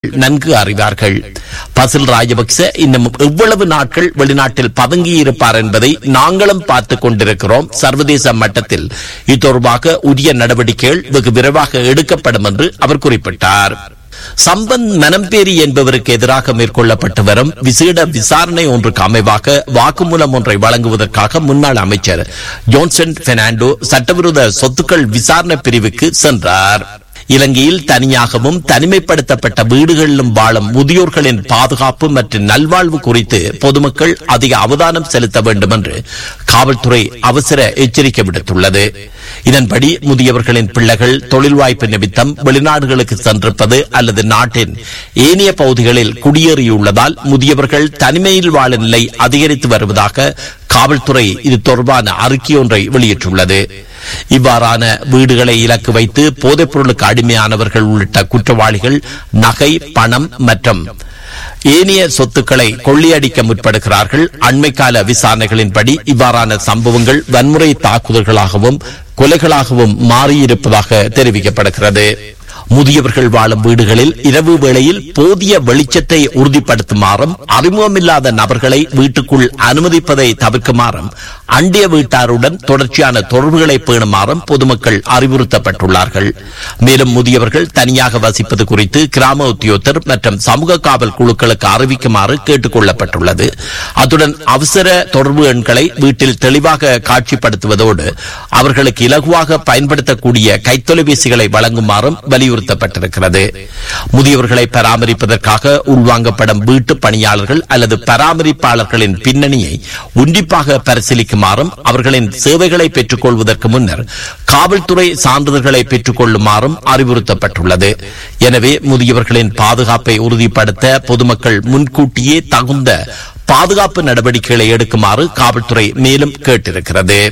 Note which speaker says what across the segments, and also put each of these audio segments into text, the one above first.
Speaker 1: நன்கு அறிவார்கள் பசில் ராஜபக்ச இன்னும் எவ்வளவு நாட்கள் வெளிநாட்டில் பதுங்கியிருப்பார் என்பதை நாங்களும் பார்த்துக் கொண்டிருக்கிறோம் சர்வதேச மட்டத்தில் இது உரிய நடவடிக்கைகள் வெகு விரைவாக எடுக்கப்படும் என்று அவர் குறிப்பிட்டார் சம்பந்த் மனம்பேரி என்பவருக்கு எதிராக மேற்கொள்ளப்பட்டு வரும் விசேட விசாரணை ஒன்றுக்கு அமைவாக வாக்குமூலம் ஒன்றை வழங்குவதற்காக முன்னாள் அமைச்சர் ஜோன்சன் பெர்னாண்டோ சட்டவிரோத சொத்துக்கள் விசாரணை பிரிவுக்கு சென்றார் இலங்கையில் தனியாகவும் தனிமைப்படுத்தப்பட்ட வீடுகளிலும் வாழும் முதியோர்களின் பாதுகாப்பு மற்றும் நல்வாழ்வு குறித்து பொதுமக்கள் அதிக அவதானம் செலுத்த வேண்டும் என்று காவல்துறை அவசர எச்சரிக்கை விடுத்துள்ளது இதன்படி முதியவர்களின் பிள்ளைகள் தொழில் வாய்ப்பு நிமித்தம் வெளிநாடுகளுக்கு சென்றிருப்பது அல்லது நாட்டின் ஏனைய பகுதிகளில் குடியேறியுள்ளதால் முதியவர்கள் தனிமையில் வாழும் நிலை அதிகரித்து வருவதாக காவல்துறை இது தொடர்பான அறிக்கை ஒன்றை வெளியிட்டுள்ளது இவ்வாறான வீடுகளை இலக்கு வைத்து போதைப் பொருளுக்கு அடிமையானவர்கள் உள்ளிட்ட குற்றவாளிகள் நகை பணம் மற்றும் ஏனைய சொத்துக்களை கொள்ளையடிக்க முற்படுகிறார்கள் அண்மைக்கால விசாரணைகளின்படி இவ்வாறான சம்பவங்கள் வன்முறை தாக்குதல்களாகவும் கொலைகளாகவும் மாறியிருப்பதாக தெரிவிக்கப்படுகிறது முதியவர்கள் வாழும் வீடுகளில் இரவு வேளையில் போதிய வெளிச்சத்தை உறுதிப்படுத்துமாறும் அறிமுகமில்லாத நபர்களை வீட்டுக்குள் அனுமதிப்பதை தவிர்க்குமாறும் அண்டிய வீட்டாருடன் தொடர்ச்சியான தொடர்புகளை பேணுமாறும் பொதுமக்கள் அறிவுறுத்தப்பட்டுள்ளார்கள் மேலும் முதியவர்கள் தனியாக வசிப்பது குறித்து கிராம உத்தியோகத்தர் மற்றும் சமூக காவல் குழுக்களுக்கு அறிவிக்குமாறு கேட்டுக் கொள்ளப்பட்டுள்ளது அத்துடன் அவசர தொடர்பு எண்களை வீட்டில் தெளிவாக காட்சிப்படுத்துவதோடு அவர்களுக்கு இலகுவாக பயன்படுத்தக்கூடிய கைத்தொலைபேசிகளை வழங்குமாறும் வலியுறுத்தப்பட்டிருக்கிறது முதியவர்களை பராமரிப்பதற்காக உள்வாங்கப்படும் வீட்டு பணியாளர்கள் அல்லது பராமரிப்பாளர்களின் பின்னணியை உன்னிப்பாக பரிசீலிக்குமாறும் அவர்களின் சேவைகளை பெற்றுக் கொள்வதற்கு முன்னர் காவல்துறை சான்றிதழ்களை பெற்றுக் கொள்ளுமாறும் அறிவுறுத்தப்பட்டுள்ளது எனவே முதியவர்களின் பாதுகாப்பை உறுதிப்படுத்த பொதுமக்கள் முன்கூட்டியே தகுந்த பாதுகாப்பு நடவடிக்கைகளை எடுக்குமாறு காவல்துறை மேலும் கேட்டிருக்கிறது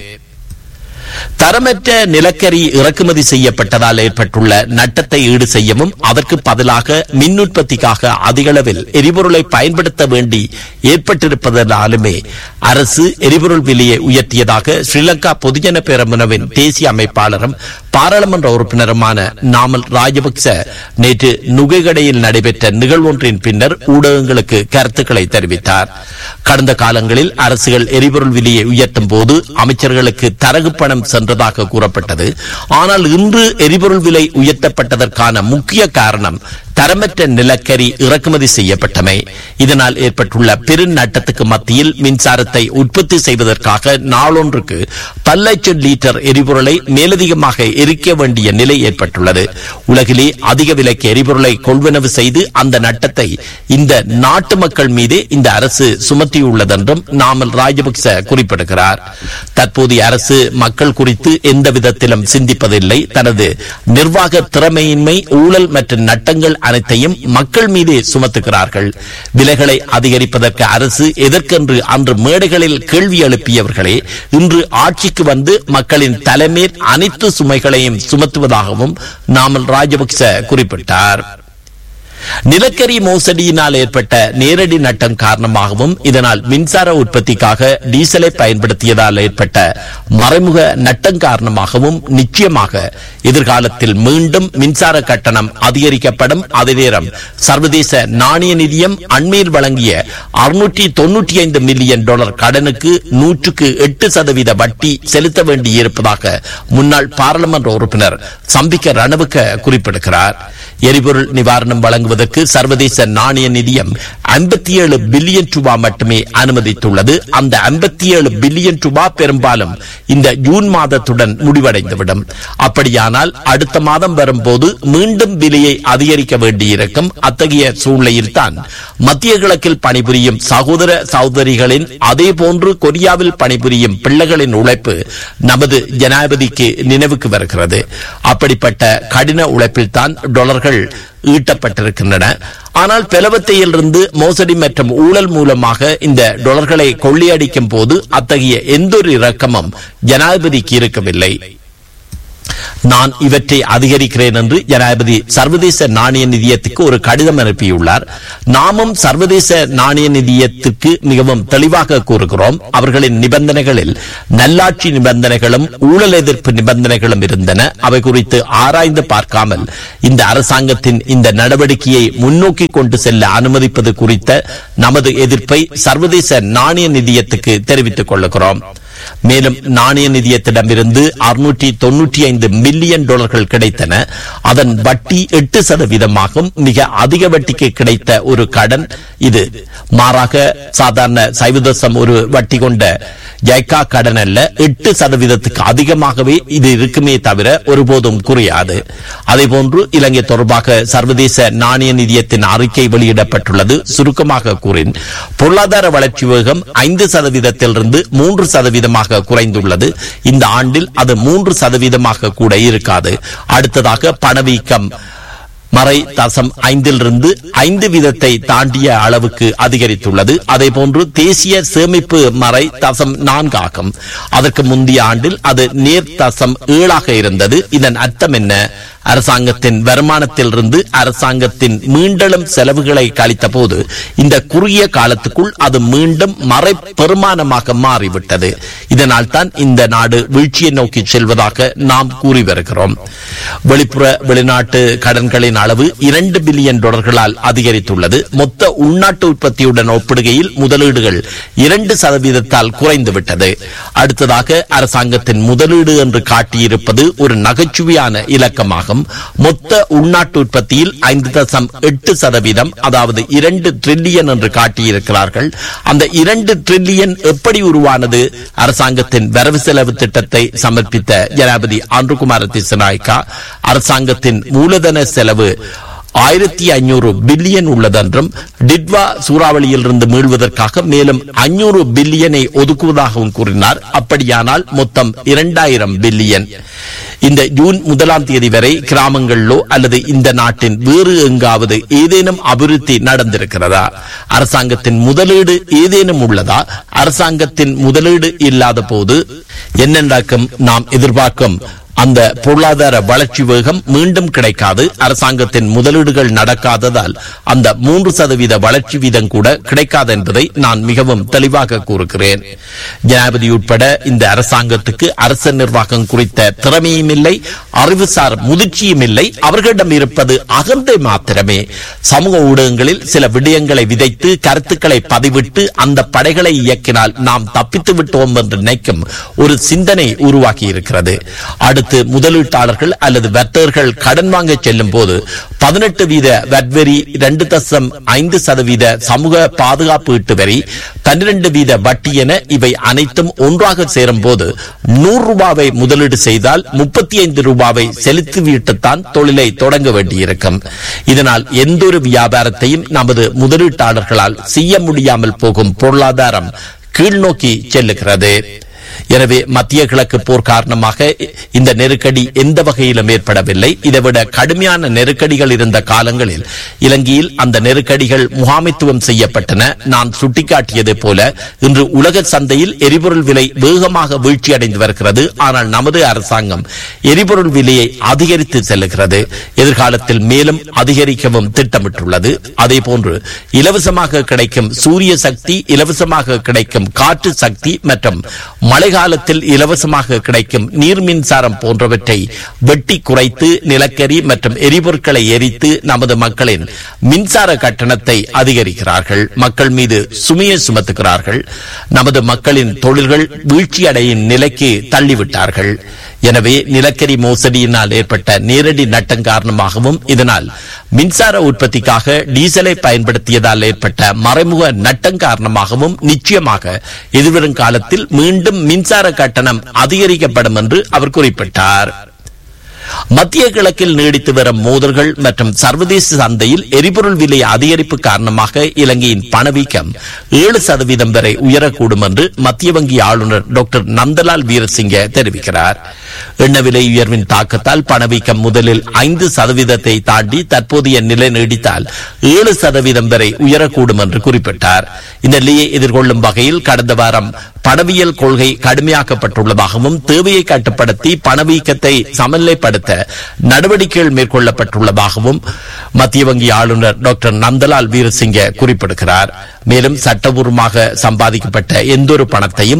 Speaker 1: தரமற்ற நிலக்கரி இறக்குமதி செய்யப்பட்டதால் ஏற்பட்டுள்ள நட்டத்தை ஈடு செய்யவும் அதற்கு பதிலாக மின் உற்பத்திக்காக அதிகளவில் எரிபொருளை பயன்படுத்த வேண்டி ஏற்பட்டிருப்பதனாலுமே அரசு எரிபொருள் விலையை உயர்த்தியதாக ஸ்ரீலங்கா பொதுஜன பேரமுனவின் தேசிய அமைப்பாளரும் பாராளுமன்ற உறுப்பினருமான நாமல் ராஜபக்ச நேற்று நுகைகடையில் நடைபெற்ற நிகழ்வொன்றின் பின்னர் ஊடகங்களுக்கு கருத்துக்களை தெரிவித்தார் கடந்த காலங்களில் அரசுகள் எரிபொருள் விலையை உயர்த்தும் போது அமைச்சர்களுக்கு தரகு பணம் சென்றதாக கூறப்பட்டது ஆனால் இன்று எரிபொருள் விலை உயர்த்தப்பட்டதற்கான முக்கிய காரணம் தரமற்ற நிலக்கரி இறக்குமதி செய்யப்பட்டமை இதனால் ஏற்பட்டுள்ள பெரும் நட்டத்துக்கு மத்தியில் மின்சாரத்தை உற்பத்தி செய்வதற்காக நாளொன்றுக்கு பல லட்சம் லிட்டர் எரிபொருளை மேலதிகமாக எரிக்க வேண்டிய நிலை ஏற்பட்டுள்ளது உலகிலே அதிக விலைக்கு எரிபொருளை கொள்வனவு செய்து அந்த நட்டத்தை இந்த நாட்டு மக்கள் மீதே இந்த அரசு சுமத்தியுள்ளதென்றும் நாமல் ராஜபக்ச குறிப்பிடுகிறார் தற்போதைய அரசு மக்கள் குறித்து எந்த விதத்திலும் சிந்திப்பதில்லை தனது நிர்வாக திறமையின்மை ஊழல் மற்றும் நட்டங்கள் அனைத்தையும் மக்கள் மீதே சுமத்துகிறார்கள் விலைகளை அதிகரிப்பதற்கு அரசு எதற்கென்று அன்று மேடைகளில் கேள்வி எழுப்பியவர்களே இன்று ஆட்சிக்கு வந்து மக்களின் தலைமேல் அனைத்து சுமைகளையும் சுமத்துவதாகவும் நாமல் ராஜபக்ச குறிப்பிட்டார் நிலக்கரி மோசடியினால் ஏற்பட்ட நேரடி நட்டம் காரணமாகவும் இதனால் மின்சார உற்பத்திக்காக டீசலை பயன்படுத்தியதால் ஏற்பட்ட மறைமுக நட்டம் காரணமாகவும் நிச்சயமாக எதிர்காலத்தில் மீண்டும் மின்சார கட்டணம் அதிகரிக்கப்படும் அதே நேரம் சர்வதேச நாணய நிதியம் அண்மையில் வழங்கிய அறுநூற்றி தொன்னூற்றி ஐந்து மில்லியன் டாலர் கடனுக்கு நூற்றுக்கு எட்டு சதவீத வட்டி செலுத்த வேண்டியிருப்பதாக முன்னாள் பாராளுமன்ற உறுப்பினர் சம்பிக்க ரணவுக்க குறிப்பிடுகிறார் எரிபொருள் நிவாரணம் வழங்குவதற்கு சர்வதேச நாணய நிதியம் ஐம்பத்தி ஏழு பில்லியன் ரூபாய் மட்டுமே அனுமதித்துள்ளது அந்த ஐம்பத்தி ஏழு பில்லியன் ரூபாய் பெரும்பாலும் இந்த ஜூன் மாதத்துடன் முடிவடைந்துவிடும் அப்படியானால் அடுத்த மாதம் வரும்போது மீண்டும் விலையை அதிகரிக்க வேண்டியிருக்கும் அத்தகைய சூழ்நிலையில் தான் மத்திய கிழக்கில் பணிபுரியும் சகோதர சகோதரிகளின் அதே போன்று கொரியாவில் பணிபுரியும் பிள்ளைகளின் உழைப்பு நமது ஜனாதிபதிக்கு நினைவுக்கு வருகிறது அப்படிப்பட்ட கடின உழைப்பில் தான் டாலர்கள் ஈட்டப்பட்டிருக்கின்றன ஆனால் பெலவத்தையிலிருந்து மோசடி மற்றும் ஊழல் மூலமாக இந்த டாலர்களை கொள்ளையடிக்கும் போது அத்தகைய எந்தொரு இறக்கமும் ஜனாதிபதிக்கு இருக்கவில்லை நான் இவற்றை அதிகரிக்கிறேன் என்று ஜனாதிபதி சர்வதேச நாணய நிதியத்துக்கு ஒரு கடிதம் அனுப்பியுள்ளார் நாமும் சர்வதேச நாணய நிதியத்துக்கு மிகவும் தெளிவாக கூறுகிறோம் அவர்களின் நிபந்தனைகளில் நல்லாட்சி நிபந்தனைகளும் ஊழல் எதிர்ப்பு நிபந்தனைகளும் இருந்தன அவை குறித்து ஆராய்ந்து பார்க்காமல் இந்த அரசாங்கத்தின் இந்த நடவடிக்கையை முன்னோக்கி கொண்டு செல்ல அனுமதிப்பது குறித்த நமது எதிர்ப்பை சர்வதேச நாணய நிதியத்துக்கு தெரிவித்துக் கொள்ளுகிறோம் மேலும் நாணய நிதியத்திடமிருந்து அறுநூற்றி தொன்னூற்றி ஐந்து மில்லியன் டாலர்கள் கிடைத்தன அதன் வட்டி எட்டு சதவீதமாகும் மிக அதிக வட்டிக்கு கிடைத்த ஒரு கடன் இது மாறாக சாதாரண சைவதசம் ஒரு வட்டி கொண்ட ஜைக்கா கடன் அல்ல எட்டு சதவீதத்துக்கு அதிகமாகவே இது இருக்குமே தவிர ஒருபோதும் குறையாது அதேபோன்று இலங்கை தொடர்பாக சர்வதேச நாணய நிதியத்தின் அறிக்கை வெளியிடப்பட்டுள்ளது சுருக்கமாக கூறின் பொருளாதார வளர்ச்சி வேகம் ஐந்து சதவீதத்திலிருந்து மூன்று சதவீதமாக குறைந்துள்ளது இந்த ஆண்டில் அது மூன்று சதவீதமாக கூட இருக்காது அடுத்ததாக பணவீக்கம் மறை தசம் ஐந்திலிருந்து ஐந்து வீதத்தை தாண்டிய அளவுக்கு அதிகரித்துள்ளது அதே போன்று தேசிய சேமிப்பு மறை தசம் நான்காகும் அதற்கு முந்தைய ஆண்டில் அது நேர் தசம் ஏழாக இருந்தது இதன் அர்த்தம் என்ன அரசாங்கத்தின் வருமானத்திலிருந்து அரசாங்கத்தின் மீண்டெழும் செலவுகளை கழித்த போது இந்த குறுகிய காலத்துக்குள் அது மீண்டும் மறை பெருமானமாக மாறிவிட்டது இதனால் தான் இந்த நாடு வீழ்ச்சியை நோக்கி செல்வதாக நாம் கூறி வருகிறோம் வெளிப்புற வெளிநாட்டு கடன்களின் அளவு இரண்டு பில்லியன் டாலர்களால் அதிகரித்துள்ளது மொத்த உள்நாட்டு உற்பத்தியுடன் ஒப்பிடுகையில் முதலீடுகள் இரண்டு சதவீதத்தால் குறைந்துவிட்டது அடுத்ததாக அரசாங்கத்தின் முதலீடு என்று காட்டியிருப்பது ஒரு நகைச்சுவையான இலக்கமாகும் மொத்த உள்நாட்டு உற்பத்தியில் ஐந்து தசம் எட்டு சதவீதம் அதாவது இரண்டு டிரில்லியன் என்று காட்டியிருக்கிறார்கள் அந்த இரண்டு டிரில்லியன் எப்படி உருவானது அரசாங்கத்தின் வரவு செலவு திட்டத்தை சமர்ப்பித்த ஜனாபதி ஆண்டுகுமார திசநாயக்கா அரசாங்கத்தின் மூலதன செலவு ஆயிரத்தி ஐநூறு பில்லியன் உள்ளதென்றும் டிட்வா சூறாவளியில் இருந்து மீள்வதற்காக மேலும் ஐநூறு பில்லியனை ஒதுக்குவதாகவும் கூறினார் அப்படியானால் மொத்தம் இரண்டாயிரம் பில்லியன் இந்த ஜூன் முதலாம் தேதி வரை கிராமங்களிலோ அல்லது இந்த நாட்டின் வேறு எங்காவது ஏதேனும் அபிவிருத்தி நடந்திருக்கிறதா அரசாங்கத்தின் முதலீடு ஏதேனும் உள்ளதா அரசாங்கத்தின் முதலீடு இல்லாத போது என்னென்றாக்கும் நாம் எதிர்பார்க்கும் அந்த பொருளாதார வளர்ச்சி வேகம் மீண்டும் கிடைக்காது அரசாங்கத்தின் முதலீடுகள் நடக்காததால் அந்த மூன்று சதவீத வளர்ச்சி வீதம் கூட கிடைக்காது என்பதை நான் மிகவும் தெளிவாக கூறுகிறேன் ஜனாதிபதி உட்பட இந்த அரசாங்கத்துக்கு அரச நிர்வாகம் குறித்த திறமையும் இல்லை அறிவுசார் முதிர்ச்சியும் இல்லை அவர்களிடம் இருப்பது அகந்தை மாத்திரமே சமூக ஊடகங்களில் சில விடயங்களை விதைத்து கருத்துக்களை பதிவிட்டு அந்த படைகளை இயக்கினால் நாம் தப்பித்து விட்டோம் என்று நினைக்கும் ஒரு சிந்தனை உருவாக்கி இருக்கிறது அடுத்து முதலீட்டாளர்கள் அல்லது வர்த்தகர்கள் கடன் வாங்க செல்லும் போது பதினெட்டு வீத வட்வரி இரண்டு தசம் ஐந்து சதவீத சமூக பாதுகாப்பு ஈட்டு வரி பன்னிரண்டு வீத வட்டி என இவை அனைத்தும் ஒன்றாக சேரும் போது நூறு ரூபாவை முதலீடு செய்தால் முப்பத்தி ஐந்து ரூபாவை செலுத்திவிட்டுத்தான் தொழிலை தொடங்க வேண்டியிருக்கும் இதனால் எந்த ஒரு வியாபாரத்தையும் நமது முதலீட்டாளர்களால் செய்ய முடியாமல் போகும் பொருளாதாரம் கீழ்நோக்கி செல்லுகிறது எனவே மத்திய கிழக்கு போர் காரணமாக இந்த நெருக்கடி எந்த வகையிலும் ஏற்படவில்லை இதைவிட கடுமையான நெருக்கடிகள் இருந்த காலங்களில் இலங்கையில் அந்த நெருக்கடிகள் முகாமைத்துவம் செய்யப்பட்டன நான் சுட்டிக்காட்டியது போல இன்று உலக சந்தையில் எரிபொருள் விலை வேகமாக வீழ்ச்சியடைந்து வருகிறது ஆனால் நமது அரசாங்கம் எரிபொருள் விலையை அதிகரித்து செல்லுகிறது எதிர்காலத்தில் மேலும் அதிகரிக்கவும் திட்டமிட்டுள்ளது அதே போன்று இலவசமாக கிடைக்கும் சூரிய சக்தி இலவசமாக கிடைக்கும் காற்று சக்தி மற்றும் மழை காலத்தில் இலவசமாக கிடைக்கும் நீர் மின்சாரம் போன்றவற்றை வெட்டி குறைத்து நிலக்கரி மற்றும் எரிபொருட்களை எரித்து நமது மக்களின் மின்சார கட்டணத்தை அதிகரிக்கிறார்கள் மக்கள் மீது சுமையை சுமத்துகிறார்கள் நமது மக்களின் தொழில்கள் வீழ்ச்சியடையும் நிலைக்கு தள்ளிவிட்டார்கள் எனவே நிலக்கரி மோசடியினால் ஏற்பட்ட நேரடி நட்டம் காரணமாகவும் இதனால் மின்சார உற்பத்திக்காக டீசலை பயன்படுத்தியதால் ஏற்பட்ட மறைமுக நட்டம் காரணமாகவும் நிச்சயமாக எதிர்வரும் காலத்தில் மீண்டும் மின்சார கட்டணம் அதிகரிக்கப்படும் என்று அவர் குறிப்பிட்டார் மத்திய கிழக்கில் நீடித்து வரும் மோதல்கள் மற்றும் சர்வதேச சந்தையில் எரிபொருள் விலை அதிகரிப்பு காரணமாக இலங்கையின் பணவீக்கம் ஏழு சதவீதம் வரை உயரக்கூடும் என்று மத்திய வங்கி ஆளுநர் டாக்டர் நந்தலால் வீரசிங்க தெரிவிக்கிறார் எண்ண விலை உயர்வின் தாக்கத்தால் பணவீக்கம் முதலில் ஐந்து சதவீதத்தை தாண்டி தற்போதைய நிலை நீடித்தால் ஏழு சதவீதம் வரை உயரக்கூடும் என்று குறிப்பிட்டார் இந்த நிலையை எதிர்கொள்ளும் வகையில் கடந்த வாரம் பணவியல் கொள்கை கடுமையாக்கப்பட்டுள்ளதாகவும் தேவையை கட்டுப்படுத்தி பணவீக்கத்தை சமநிலைப்படுத்த நடவடிக்கைகள் மேற்கொள்ளப்பட்டுள்ளதாகவும் மத்திய வங்கி ஆளுநர் டாக்டர் நந்தலால் வீரசிங்க குறிப்பிடுகிறார் மேலும் சட்டபூர்வமாக சம்பாதிக்கப்பட்ட எந்தொரு பணத்தையும்